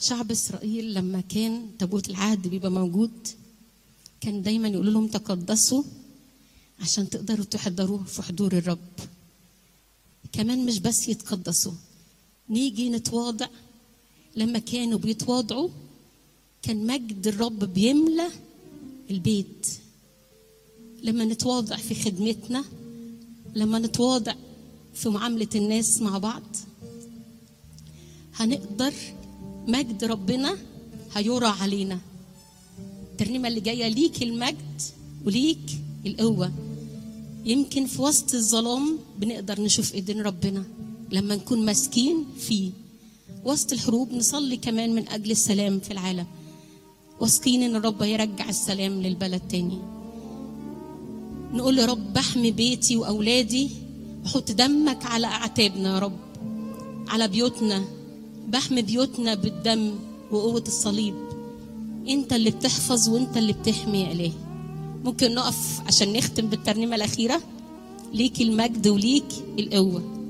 شعب اسرائيل لما كان تابوت العهد بيبقى موجود كان دايما يقولوا لهم تقدسوا عشان تقدروا تحضروا في حضور الرب كمان مش بس يتقدسوا نيجي نتواضع لما كانوا بيتواضعوا كان مجد الرب بيملى البيت لما نتواضع في خدمتنا لما نتواضع في معاملة الناس مع بعض هنقدر مجد ربنا هيرى علينا الترنيمة اللي جاية ليك المجد وليك القوة يمكن في وسط الظلام بنقدر نشوف ايدين ربنا لما نكون ماسكين فيه وسط الحروب نصلي كمان من اجل السلام في العالم واثقين ان الرب هيرجع السلام للبلد تاني نقول يا رب احمي بيتي واولادي وحط دمك على اعتابنا يا رب على بيوتنا بحمي بيوتنا بالدم وقوة الصليب انت اللي بتحفظ وانت اللي بتحمي يا اله ممكن نقف عشان نختم بالترنيمة الأخيرة ليك المجد وليك القوة